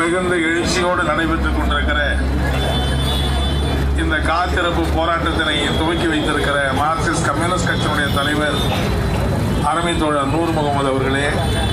மிகுந்த எழுச்சியோடு நடைபெற்றுக் கொண்டிருக்கிற இந்த காத்திருப்பு போராட்டத்தினை துவக்கி வைத்திருக்கிற மார்க்சிஸ்ட் கம்யூனிஸ்ட் கட்சியினுடைய தலைவர் அருமை தோழர் நூர் முகமது அவர்களே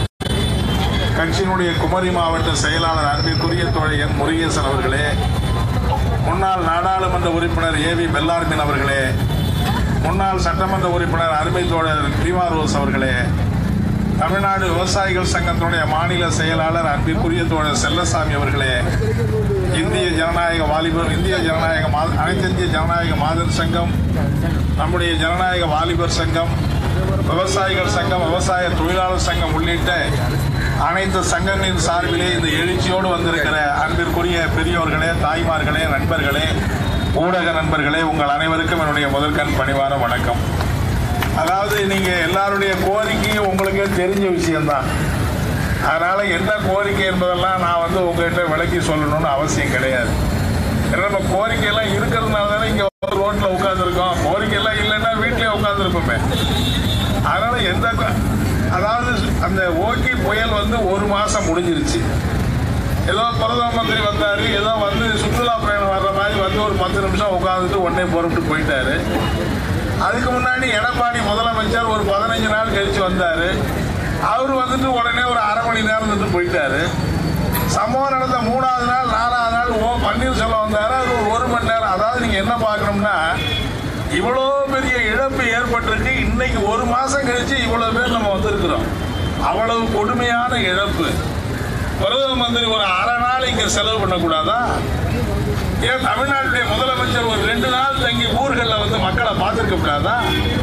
கட்சியினுடைய குமரி மாவட்ட செயலாளர் அன்பிற்குரிய தோழர் என் முருகேசன் அவர்களே முன்னாள் நாடாளுமன்ற உறுப்பினர் ஏ வி பெல்லார்மின் அவர்களே முன்னாள் சட்டமன்ற உறுப்பினர் அருமை தோழர் பீமா ரோஸ் அவர்களே தமிழ்நாடு விவசாயிகள் சங்கத்தினுடைய மாநில செயலாளர் அன்பிற்குரிய தோழர் செல்லசாமி அவர்களே இந்திய ஜனநாயக வாலிபர் இந்திய ஜனநாயக மா- அனைத்து இந்திய ஜனநாயக மாதர் சங்கம் நம்முடைய ஜனநாயக வாலிபர் சங்கம் விவசாயிகள் சங்கம் விவசாய தொழிலாளர் சங்கம் உள்ளிட்ட அனைத்து சங்கங்களின் சார்பிலே இந்த எழுச்சியோடு வந்திருக்கிற அன்பிற்குரிய பெரியோர்களே தாய்மார்களே நண்பர்களே ஊடக நண்பர்களே உங்கள் அனைவருக்கும் என்னுடைய முதற்கண் பணிவான வணக்கம் அதாவது நீங்க எல்லாருடைய கோரிக்கையும் உங்களுக்கே தெரிஞ்ச விஷயம்தான் அதனால என்ன கோரிக்கை என்பதெல்லாம் நான் வந்து உங்ககிட்ட விளக்கி சொல்லணும்னு அவசியம் கிடையாது ஏன்னா நம்ம கோரிக்கை எல்லாம் இருக்கிறதுனால தானே இங்க வந்து ரோட்ல உட்காந்துருக்கோம் கோரிக்கை எல்லாம் இல்லைன்னா வீட்லயே உட்காந்துருப்போமே அதனால எந்த கோ- அதாவது அந்த ஓகி புயல் வந்து ஒரு மாசம் முடிஞ்சிருச்சு ஏதோ பிரதம மந்திரி வந்தாரு ஏதோ வந்து சுற்றுலா பயணம் வர்ற மாதிரி வந்து ஒரு பத்து நிமிஷம் உட்காந்துட்டு உடனே புறப்பட்டு போயிட்டாரு அதுக்கு முன்னாடி எடப்பாடி முதலமைச்சர் ஒரு பதினஞ்சு நாள் கழிச்சு வந்தாரு அவர் வந்துட்டு உடனே ஒரு அரை மணி நேரம் இருந்துட்டு போயிட்டாரு சம்பவம் நடந்த மூணாவது நாள் நாலாவது நாள் ஓ பன்னீர்செல்வம் வந்தாரு அது ஒரு ஒரு மணி நேரம் அதாவது நீங்க என்ன பார்க்கணும்னா இவ்வளோ பெரிய இழப்பு ஏற்பட்டிருக்கு இன்னைக்கு ஒரு மாசம் கழிச்சு இவ்வளவு பேர் நம்ம வந்திருக்கிறோம் அவ்வளவு கொடுமையான இழப்பு பிரதம மந்திரி ஒரு அரை நாள் இங்க செலவு பண்ணக்கூடாதா ஏன் தமிழ்நாட்டுடைய முதலமைச்சர் ஒரு ரெண்டு நாள் தங்கி ஊர்களில் வந்து மக்களை பார்த்துருக்க கூடாதா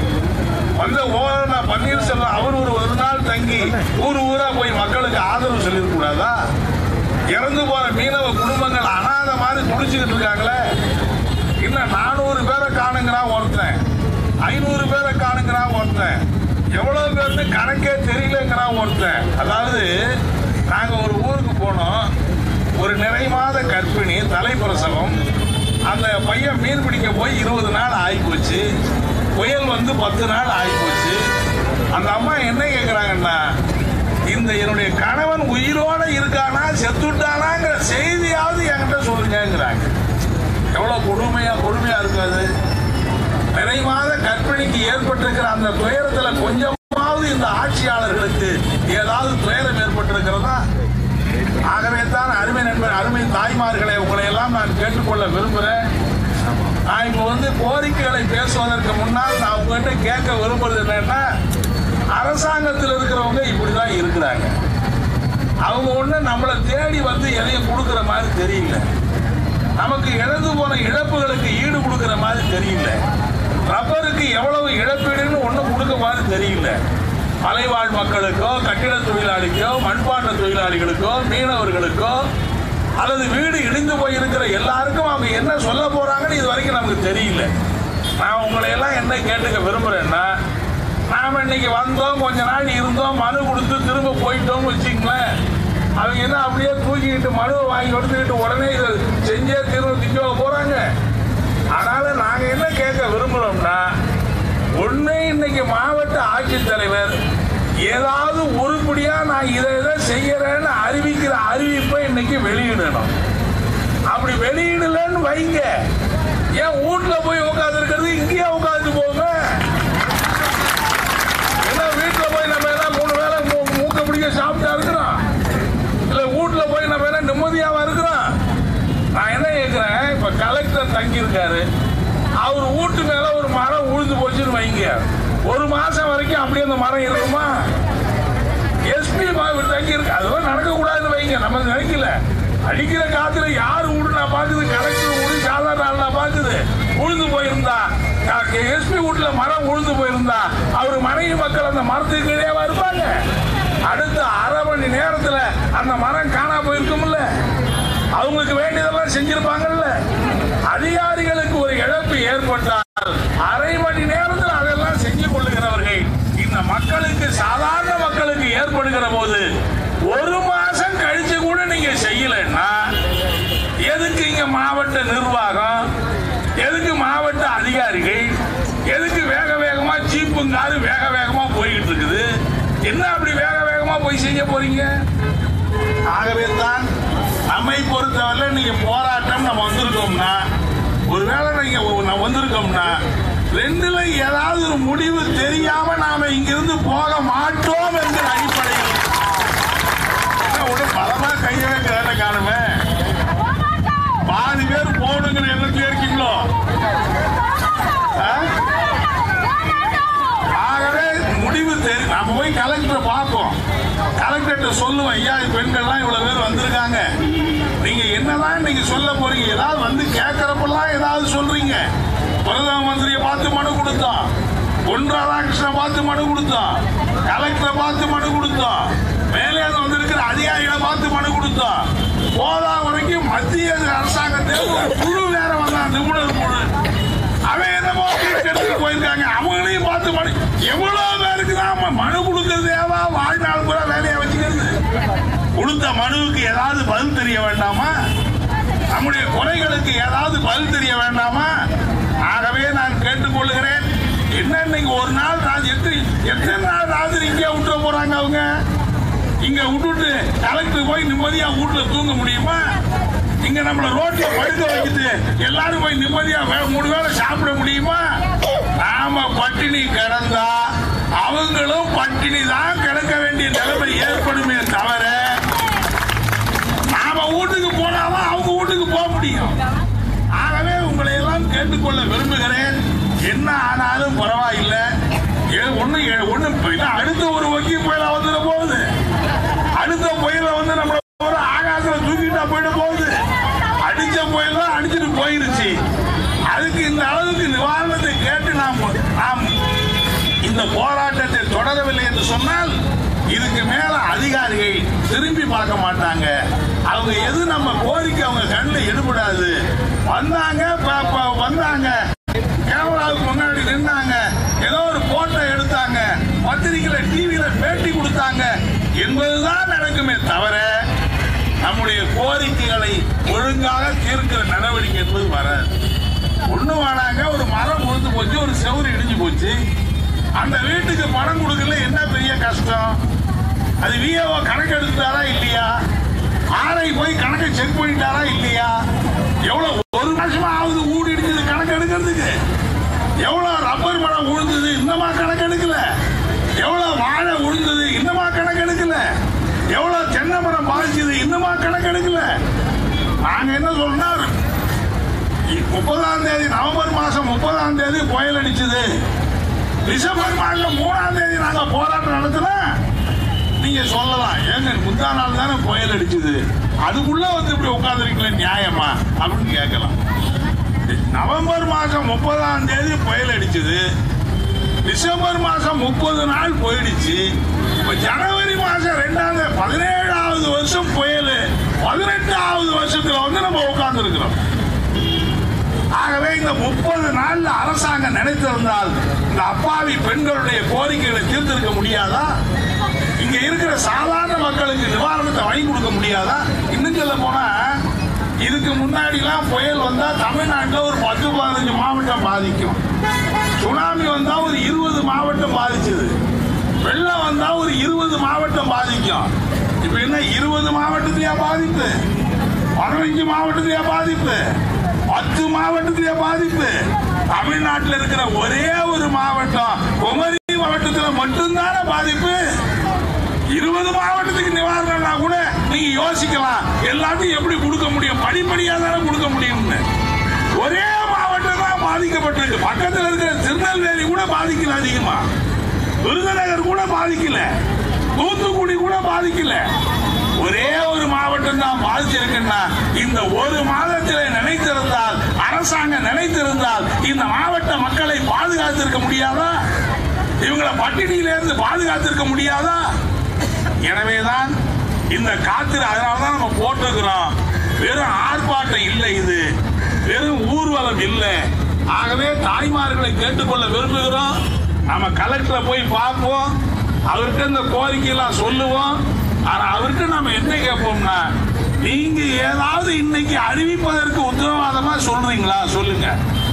வந்த ஓரணா பன்னீர்செல்வம் அவர் ஒரு ஒரு நாள் தங்கி ஊர் ஊரா போய் மக்களுக்கு ஆதரவு சொல்லியிருக்க கூடாதா இறந்து போற மீனவ குடும்பங்கள் அனாத மாதிரி துடிச்சுக்கிட்டு இருக்காங்களே இன்னும் நானூறு பேரை காணுங்கிறான் ஒருத்தன் ஐநூறு பேரை காணுங்கிறான் ஒருத்தன் எவ்வளவு பேர்னு கணக்கே தெரியலங்கிறான் ஒருத்தன் அதாவது நாங்க ஒரு ஊருக்கு போனோம் ஒரு நிறை மாத கர்ப்பிணி தலைப்பிரசவம் அந்த பையன் மீன் பிடிக்க போய் இருபது நாள் ஆகி போச்சு புயல் வந்து பத்து நாள் ஆகி போச்சு அந்த அம்மா என்ன கேட்குறாங்கன்னா இந்த என்னுடைய கணவன் உயிரோட இருக்கானா செத்துட்டானாங்கிற செய்தியாவது என்கிட்ட சொல்லுங்கிறாங்க எவ்வளவு கொடுமையா கொடுமையா இருக்காது நிறை மாத கற்பிணிக்கு ஏற்பட்டிருக்கிற அந்த துயரத்துல கொஞ்சமாவது இந்த ஆட்சியாளர்களுக்கு ஏதாவது துயரம் ஏற்பட்டிருக்கிறதா ஆகவே தான் அருமை நண்பர் அருமை தாய்மார்களை உங்களை எல்லாம் நான் கேட்டுக்கொள்ள விரும்புகிறேன் நான் இப்போ வந்து கோரிக்கைகளை பேசுவதற்கு முன்னால் நான் உங்ககிட்ட கேட்க விரும்புறது என்னன்னா அரசாங்கத்தில் இருக்கிறவங்க இப்படிதான் இருக்கிறாங்க அவங்க ஒண்ணு நம்மளை தேடி வந்து எதையும் கொடுக்கிற மாதிரி தெரியல நமக்கு இழந்து போன இழப்புகளுக்கு ஈடு கொடுக்கிற மாதிரி தெரியல ரப்பருக்கு எவ்வளவு இழப்பீடுன்னு ஒண்ணும் கொடுக்க மாதிரி தெரியல மலைவாழ் மக்களுக்கோ கட்டிட தொழிலாளிக்கோ மண்பாண்ட தொழிலாளிகளுக்கோ மீனவர்களுக்கோ அல்லது வீடு இடிந்து போயிருக்கிற எல்லாருக்கும் அவங்க என்ன சொல்ல போறாங்கன்னு இது வரைக்கும் நமக்கு தெரியல நான் உங்களை எல்லாம் என்ன கேட்டுக்க விரும்புறேன்னா நாம இன்னைக்கு வந்தோம் கொஞ்ச நாள் இருந்தோம் மனு கொடுத்து திரும்ப போயிட்டோம்னு வச்சுங்களேன் அவங்க என்ன அப்படியே தூக்கிக்கிட்டு மனுவை வாங்கி கொடுத்துக்கிட்டு உடனே இதை செஞ்சே திரும்ப திக்க போறாங்க அதனால நாங்க என்ன கேட்க விரும்புறோம்னா ஒண்ணு இன்னைக்கு மாவட்ட ஆட்சித்தலைவர் ஏதாவது உருப்படியா நான் இதை இதை செய்யறேன்னு அறிவிக்கிற அறிவிப்பை இன்னைக்கு வெளியிடணும் அப்படி வெளியிடலன்னு வைங்க ஏன் வீட்டுல போய் உட்கார்ந்து இருக்கிறது இங்கேயே உட்கார்ந்து போங்க என்ன வீட்டுல போய் நம்ம எல்லாம் மூணு வேளை மூ- மூக்க பிடிக்க சாப்பிட்டா இருக்கிறோம் இல்ல வீட்டுல போய் நம்ம என்ன நிம்மதியாவா இருக்கிறோம் நான் என்ன கேட்கிறேன் இப்ப கலெக்டர் தங்கி இருக்காரு அவர் வீட்டு மேல ஒரு மரம் உழுந்து போச்சுன்னு வைங்க ஒரு மாசம் வரைக்கும் அப்படியே அந்த மரம் இருக்குமா எஸ்பி தங்கி இருக்கு அதெல்லாம் நடக்க கூடாதுன்னு வைங்க நம்ம நினைக்கல அடிக்கிற காத்துல யாரு வீடு நான் பாக்குது கலெக்டர் வீடு சாதாரண ஆள் நான் பாக்குது உழுந்து போயிருந்தா எஸ்பி வீட்டுல மரம் உழுந்து போயிருந்தா அவர் மனைவி மக்கள் அந்த மரத்துக்கு கீழேவா இருப்பாங்க அடுத்த அரை மணி நேரத்துல அந்த மரம் காணா போயிருக்கும்ல அவங்களுக்கு வேண்டியதெல்லாம் செஞ்சிருப்பாங்கல்ல அதிகாரிகளுக்கு ஒரு இழப்பு ஏற்பட்டால் அரை மணி நேரத்தில் அதெல்லாம் செஞ்சு கொள்ளுகிறவர்கள் இந்த மக்களுக்கு சாதாரண மக்களுக்கு ஏற்படுகிற போது ஒரு மாசம் கழிச்சு கூட நீங்க செய்யலைன்னா எதுக்கு இங்க மாவட்ட நிர்வாகம் எதுக்கு மாவட்ட அதிகாரிகள் எதுக்கு வேக வேகமா ஜீப்புங்காரு வேக வேகமா போய்கிட்டு இருக்குது என்ன அப்படி வேக வேகமா போய் செய்ய போறீங்க ஆகவே தான் நம்மை பொறுத்தவரை நீங்க போராட்டம் நம்ம வந்திருக்கோம்னா ஒருவேளை நீங்க ஒ- நம்ம வந்திருக்கோம்னா ரெண்டுல ஏதாவது ஒரு முடிவு தெரியாம நாம இங்கிருந்து போக மாட்டோம் என்கிற அடிப்படையில் என்ன ஒரு பலமா கையவே கேட்ட காணுமே பாதி பேர் போடுங்கிற எண்ணத்துல இருக்கீங்களோ ஆ? ஆகவே முடிவு தெரியும் நம்ம போய் கலெக்டரை பார்ப்போம் கலெக்டர்கிட்ட சொல்லுவோம் ஐயா பெண்கள்லாம் இவ்வளவு பேர் வந்திருக்காங்க நீங்க என்னதான் நீங்க சொல்ல போறீங்க ஏதாவது வந்து கேட்கறப்பெல்லாம் ஏதாவது சொல்றீங்க பிரதம மந்திரியை பார்த்து மனு கொடுத்தோம் பொன் ராதாகிருஷ்ணன் பார்த்து மனு கொடுத்தோம் கலெக்டரை பார்த்து மனு கொடுத்தோம் மேலே வந்திருக்கிற அதிகாரிகளை பார்த்து மனு கொடுத்தோம் போதா வரைக்கும் மத்திய அரசாங்கத்தில் ஒரு குழு வேற வந்தான் நிபுணர் குழு அவன் என்னமோ கேட்கறதுக்கு போயிருக்காங்க அவங்களையும் பார்த்து மனு எவ்வளவு பேருக்கு தான் மனு கொடுக்கறது ஏவா வாழ்நாள் பூரா வேலையை வச்சுக்கிறது கொடுத்த மனுவுக்கு ஏதாவது பதில் தெரிய வேண்டாமா நம்முடைய குறைகளுக்கு ஏதாவது பதில் தெரிய வேண்டாமா ஆகவே நான் கேட்டுக்கொள்கிறேன் என்ன இன்னைக்கு ஒரு நாள் ராஜ் எத்தனை எத்தனை நாள் ராத்திரி இங்கே விட்டுற போறாங்க அவங்க இங்க விட்டுட்டு கலெக்டர் போய் நிம்மதியா வீட்டுல தூங்க முடியுமா இங்க நம்மள ரோட்ல படுக்க வைக்கிட்டு எல்லாரும் போய் நிம்மதியா வே- மூணு வேளை சாப்பிட முடியுமா நாம பட்டினி கிடந்தா அவங்களும் பட்டினி தான் கிடக்க வேண்டிய நிலைமை ஏற்படுமே தவிர நாம வீட்டுக்கு போனாதான் அவங்க வீட்டுக்கு போக முடியும் ஆகவே உங்களை எல்லாம் கேட்டுக்கொள்ள விரும்புகிறேன் என்ன ஆனாலும் பரவாயில்லை ஏ- ஒண்ணு ஏ- ஒண்ணு இப்ப இல்ல, அடுத்த ஒரு வக்கீல் புயலா வந்துட போகுது அடுத்த புயல வந்து நம்ம ஒரு ஆகாசத்துல தூக்கிட்டா போயிட போகுது அடிச்ச புயல் தான் அடிச்சுட்டு போயிருச்சு அதுக்கு இந்த அளவுக்கு நிவாரணத்தை கேட்டு நாம் நாம் இந்த போராட்டத்தை தொடரவில்லை என்று சொன்னால் இதுக்கு மேல அதிகாரிகள் திரும்பி பார்க்க மாட்டாங்க அவங்க எது நம்ம கோரிக்கை அவங்க கண்ணில் எடுபடாது வந்தாங்க ப- ப- வந்தாங்க கேமராவுக்கு முன்னாடி நின்னாங்க ஏதோ ஒரு போட்டோ எடுத்தாங்க பத்திரிகையில டிவியில பேட்டி கொடுத்தாங்க என்பதுதான் நடக்குமே தவிர நம்முடைய கோரிக்கைகளை ஒழுங்காக தீர்க்கிற நடவடிக்கை என்பது வராது ஒண்ணு வேணாங்க ஒரு மரம் உழுந்து போச்சு ஒரு செவுரு இடிஞ்சு போச்சு அந்த வீட்டுக்கு பணம் கொடுக்கல என்ன பெரிய கஷ்டம் அது விஏஓ கணக்கு எடுத்துட்டாரா இல்லையா ஆரை போய் கணக்கை செக் பண்ணிட்டாரா இல்லையா எவ்வளவு ஒரு மாசமா ஆகுது ஊடி இடிச்சது கணக்கு எடுக்கிறதுக்கு எவ்வளவு ரப்பர் மரம் உழுந்தது இன்னமா கணக்கு எடுக்கல எவ்வளவு வாழை உழுந்தது இன்னமா கணக்கு எடுக்கல எவ்வளவு தென்னை மரம் பாதிச்சது இன்னமா கணக்கு எடுக்கல நாங்க என்ன சொல்றோம் முப்பதாம் தேதி நவம்பர் மாசம் முப்பதாம் தேதி புயல் அடிச்சது டிசம்பர் மாதம் மூணாம் தேதி நாங்க போராட்டம் நடத்தினா நீங்க சொல்லலாம் ஏங்க முந்தா நாள் தானே புயல் அடிச்சது அதுக்குள்ள வந்து இப்படி உட்காந்துருக்கீங்களே நியாயமா அப்படின்னு கேட்கலாம் நவம்பர் மாசம் முப்பதாம் தேதி புயல் அடிச்சது டிசம்பர் மாசம் முப்பது நாள் போயிடுச்சு இப்ப ஜனவரி மாசம் ரெண்டாவது பதினேழாவது வருஷம் புயல் பதினெட்டாவது வருஷத்துல வந்து நம்ம உட்கார்ந்து இருக்கிறோம் ஆகவே இந்த முப்பது நாள்ல அரசாங்கம் நினைத்திருந்தால் இந்த அப்பாவி பெண்களுடைய கோரிக்கைகளை தீர்த்திருக்க முடியாதா இங்க இருக்கிற சாதாரண மக்களுக்கு நிவாரணத்தை வாங்கி கொடுக்க முடியாதா இன்னும் சொல்ல போனா இதுக்கு முன்னாடி எல்லாம் புயல் வந்தா தமிழ்நாட்டில் ஒரு பத்து பதினஞ்சு மாவட்டம் பாதிக்கும் சுனாமி வந்தா ஒரு இருபது மாவட்டம் பாதிச்சது வெள்ளம் வந்தா ஒரு இருபது மாவட்டம் பாதிக்கும் இப்ப என்ன இருபது மாவட்டத்திலேயா பாதிப்பு பதினஞ்சு மாவட்டத்திலேயா பாதிப்பு பத்து மாவட்டத்திலேயா பாதிப்பு தமிழ்நாட்டில் இருக்கிற ஒரே ஒரு மாவட்டம் குமரி மாவட்டத்தில் மட்டும்தானே பாதிப்பு இருபது மாவட்டத்துக்கு நிவாரணம்னா கூட நீங்க யோசிக்கலாம் எல்லாத்தையும் எப்படி கொடுக்க முடியும் படிப்படியா தானே கொடுக்க முடியும்னு ஒரே மாவட்டம் தான் பாதிக்கப்பட்டிருக்கு பக்கத்தில் இருக்கிற திருநெல்வேலி கூட பாதிக்கல அதிகமா விருதுநகர் கூட பாதிக்கல தூத்துக்குடி கூட பாதிக்கல ஒரே ஒரு மாவட்டம் தான் பாதிச்சிருக்குன்னா இந்த ஒரு மாதத்தில் நினைத்திருந்தால் அரசாங்கம் நினைத்திருந்தால் இந்த மாவட்ட மக்களை பாதுகாத்திருக்க முடியாதா இவங்களை பட்டினியிலிருந்து பாதுகாத்திருக்க முடியாதா எனவேதான் இந்த காத்திர அதனாலதான் நம்ம போட்டிருக்கிறோம் வெறும் ஆர்ப்பாட்டம் இல்லை இது வெறும் ஊர்வலம் இல்லை ஆகவே தாய்மார்களை கேட்டுக்கொள்ள விரும்புகிறோம் நம்ம கலெக்டரை போய் பார்ப்போம் அவர்கிட்ட இந்த கோரிக்கையெல்லாம் சொல்லுவோம் ஆனா அவர்கிட்ட நம்ம என்ன கேட்போம்னா நீங்க ஏதாவது இன்னைக்கு அறிவிப்பதற்கு உத்தரவாதமா சொல்றீங்களா சொல்லுங்க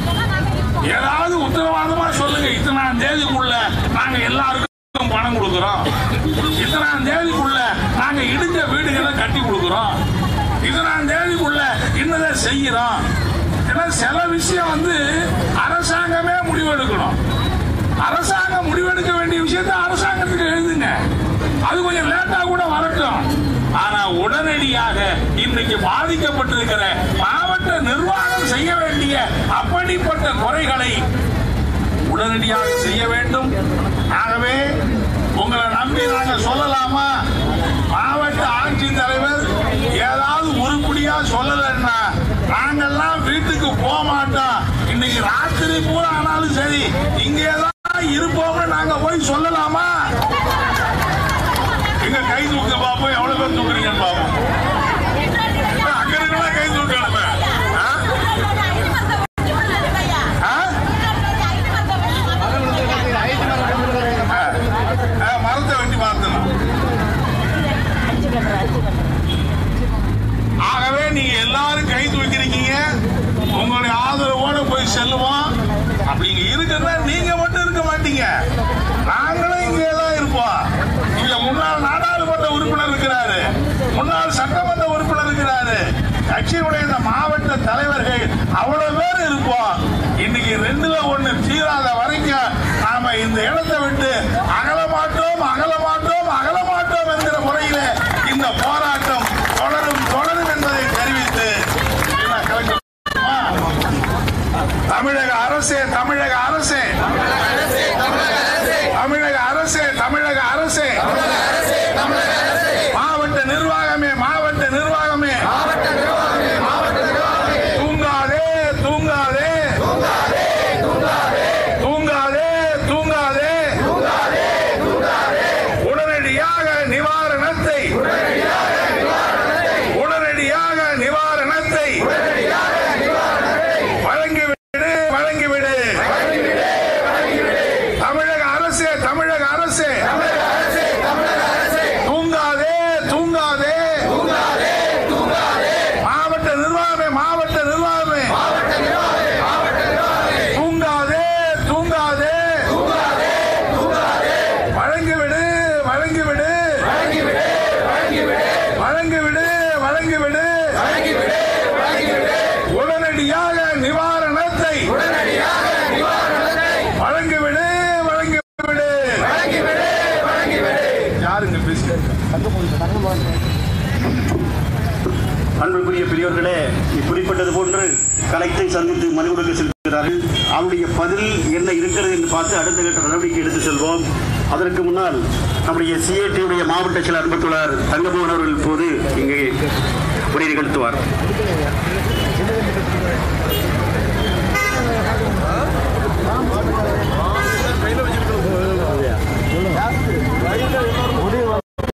ஏதாவது உத்தரவாதமா சொல்லுங்க இத்தனாம் தேதிக்குள்ள நாங்க எல்லாருக்கும் பணம் கொடுக்கிறோம் இத்தனாம் தேதிக்குள்ள நாங்க இடிஞ்ச வீடுகளை கட்டி கொடுக்கிறோம் இத்தனாம் செய்கிறோம் ஏன்னா சில விஷயம் வந்து அரசாங்கமே முடிவெடுக்கணும் அரசாங்கம் முடிவெடுக்க வேண்டிய விஷயத்த அரசாங்கத்துக்கு எழுதுங்க அது கொஞ்சம் லேட்டா கூட வரட்டும் ஆனா உடனடியாக இன்னைக்கு பாதிக்கப்பட்டிருக்கிற மாவட்ட நிர்வாகம் செய்ய வேண்டிய அப்படிப்பட்ட குறைகளை உடனடியாக செய்ய வேண்டும் ஆகவே உங்களை நம்பி நாங்க சொல்லலாமா மாவட்ட ஆட்சித்தலைவர் ஏதாவது உருப்படியா சொல்லலைன்னா நாங்கெல்லாம் வீட்டுக்கு போக மாட்டோம் இன்னைக்கு ராத்திரி பூரா ஆனாலும் சரி இங்கே தான் இருப்போம்னு நாங்க போய் சொல்லலாமா எங்க கை தூக்க பாப்போம் எவ்வளவு பேர் தூக்குறீங்கன்னு பாப்போம் அங்க இருக்கலாம் கை தூக்கணுமே ஆ? ஆ? ஆ. ஆ, மரத்தை வெட்டி மாத்தணும் ஆகவே நீங்க எல்லாரும் கை தூக்கிறீங்க உங்களுடைய ஆதரவோட போய் செல்லுவோம் அப்படி இங்க இருக்கிறதா நீங்க மட்டும் இருக்க மாட்டீங்க நாங்களும் இங்கே தான் இருப்போம் இங்க முன்னாள் நாடாளுமன்ற உறுப்பினர் இருக்கிறாரு முன்னாள் சட்டமன்ற உறுப்பினர் இருக்கிறாரு கட்சியினுடைய இந்த மாவட்ட தலைவர்கள் அவ்வளவு பேர் இருப்போம் இன்னைக்கு ரெண்டுல ஒண்ணு தீராத வரைக்கும் நாம இந்த இடத்தை விட்டு அகல மாட்டோம் அகல மாட்டோம் அகல மாட்டோம் என்கிற முறையிலே இந்த போராட்டம் தொடரும் தொடரும் என்பதை தெரிவித்து என்ன கலெக்டர் தமிழக அரசே தமிழக அரசே தமிழக அரசே தமிழக அரசே மாவட்ட நிர்வாகமே மாவட்ட நிர்வாகமே தூங்காதே தூங்காதே தூங்காதே தூங்காதே உடனடியாக நிவாரணத்தை உடனடியாக நிவாரணத்தை வழங்கிவிடு வழங்கிவிடு தமிழக அரசே தமிழக அரசே தூங்காதே தூங்காதே மாவட்ட நிர்வாகமே மாவட்ட நிர்வாகமே தூங்காதே தூங்காதே வழங்கிவிடு வழங்கிவிடு வழங்கிவிடு வழங்கிவிடு உடனடியாக நிவாரணத்தை வழங்கிவிடு வழங்கிவிடு யாருங்க பேசுறது அன்புக்குரிய பெரியோர்களே குறிப்பிட்டது போன்று கலெக்டரை சந்தித்து மனு கொடுக்க செல்கிறார்கள் அவருடைய பதில் என்ன இருக்கிறது என்று பார்த்து அடுத்த கட்ட நடவடிக்கை எடுத்து செல்வோம் அதற்கு முன்னால் நம்முடைய சிஐடியுடைய மாவட்ட செயலர் அன்புத்தோழர் தங்கமோகன் அவர்கள் இப்போது இங்கே உரை நிகழ்த்துவார்